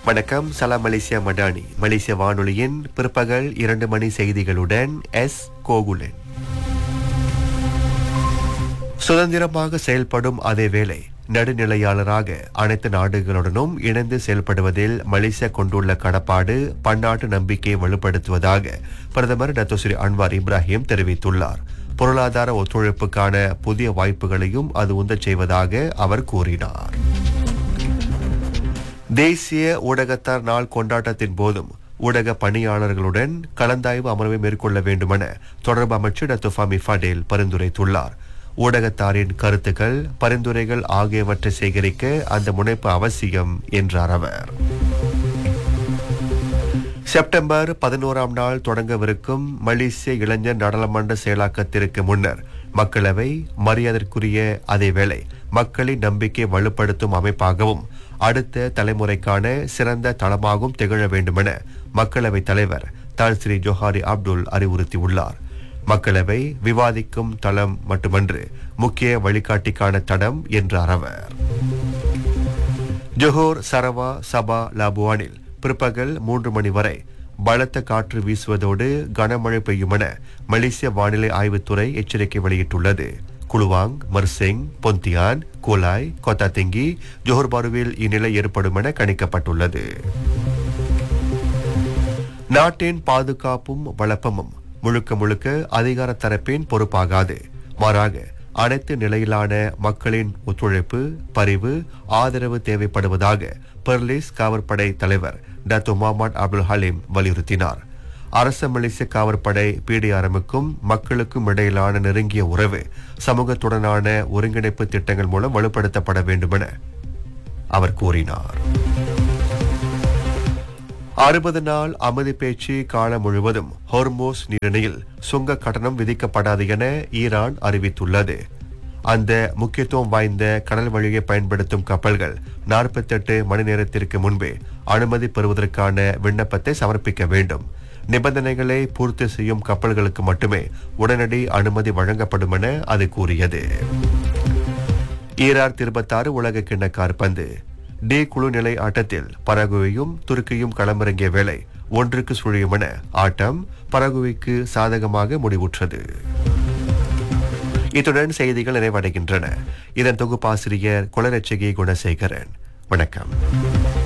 வணக்கம் சலாம் மலேசியா மடானி மலேசிய வானொலியின் பிற்பகல் இரண்டு மணி செய்திகளுடன் எஸ் கோகுலன் சுதந்திரமாக செயல்படும் அதே வேளை நடுநிலையாளராக அனைத்து நாடுகளுடனும் இணைந்து செயல்படுவதில் மலேசியா கொண்டுள்ள கடப்பாடு பன்னாட்டு நம்பிக்கையை வலுப்படுத்துவதாக பிரதமர் டத்தோஸ்ரீ அன்வார் இப்ராஹிம் தெரிவித்துள்ளார் பொருளாதார ஒத்துழைப்புக்கான புதிய வாய்ப்புகளையும் அது உந்தச் செய்வதாக அவர் கூறினார் தேசிய ஊடகத்தார் நாள் கொண்டாட்டத்தின் போதும் ஊடக பணியாளர்களுடன் கலந்தாய்வு அமர்வை மேற்கொள்ள வேண்டுமென தொடர்பு அமைச்சர் டத்து ஃபமி ஃபடேல் பரிந்துரைத்துள்ளார் ஊடகத்தாரின் கருத்துக்கள் பரிந்துரைகள் ஆகியவற்றை சேகரிக்க அந்த முனைப்பு அவசியம் என்றார் அவர் செப்டம்பர் பதினோராம் நாள் தொடங்கவிருக்கும் மலேசிய இளைஞர் நாடாளுமன்ற செயலாக்கத்திற்கு முன்னர் மக்களவை மரியாதைக்குரிய அதேவேளை மக்களின் நம்பிக்கை வலுப்படுத்தும் அமைப்பாகவும் அடுத்த தலைமுறைக்கான சிறந்த தளமாகவும் திகழ வேண்டுமென மக்களவைத் தலைவர் தான் ஸ்ரீ ஜோஹாரி அப்துல் அறிவுறுத்தியுள்ளார் மக்களவை விவாதிக்கும் தளம் மட்டுமன்று முக்கிய வழிகாட்டிக்கான தடம் என்றார் அவர் ஜொஹோர் சரவா சபா லாபுவானில் பிற்பகல் மூன்று மணி வரை பலத்த காற்று வீசுவதோடு கனமழை பெய்யுமென மலேசிய வானிலை ஆய்வுத்துறை எச்சரிக்கை வெளியிட்டுள்ளது Kluang Mersing Pontian Kulai Kota Tinggi Johor பாருவில் இந்நிலை ஏற்படும் என கணிக்கப்பட்டுள்ளது நாட்டின் பாதுகாப்பும் வளப்பமும் முழுக்க முழுக்க அதிகார தரப்பின் பொறுப்பாகாது மாறாக அனைத்து நிலையிலான மக்களின் ஒத்துழைப்பு பரிவு ஆதரவு தேவைப்படுவதாக பெர்லிஸ் காவற்படை தலைவர் டத்து முகமது அப்துல் ஹலீம் வலியுறுத்தினார் அரச மலேசிய காவற்படை பிடிஆர்எம்முக்கும் மக்களுக்கும் இடையிலான நெருங்கிய உறவு சமூகத்துடனான ஒருங்கிணைப்பு திட்டங்கள் மூலம் வலுப்படுத்தப்பட வேண்டுமென அவர் கூறினார் அறுபது நாள் அமைதி பேச்சு காலம் முழுவதும் ஹோர்மோஸ் நீரிணையில் சுங்க கட்டணம் விதிக்கப்படாது என ஈரான் அறிவித்துள்ளது அந்த முக்கியத்துவம் வாய்ந்த கடல் வழியை பயன்படுத்தும் கப்பல்கள் நாற்பத்தெட்டு மணி நேரத்திற்கு முன்பே அனுமதி பெறுவதற்கான விண்ணப்பத்தை சமர்ப்பிக்க வேண்டும் நிபந்தனைகளை பூர்த்தி செய்யும் கப்பல்களுக்கு மட்டுமே உடனடி அனுமதி வழங்கப்படும் என அது கூறியது ஈரார் இருபத்தாறு உலக கிண்ண காற்பந்து டி குழு நிலை ஆட்டத்தில் பரகுவையும் துருக்கியும் களமிறங்கிய வேளை ஒன்றுக்கு சுழியும் என ஆட்டம் பரகுவைக்கு சாதகமாக முடிவுற்றது இத்துடன் செய்திகள் நிறைவடைகின்றன இதன் தொகுப்பாசிரியர் குளரட்சகி குணசேகரன் வணக்கம்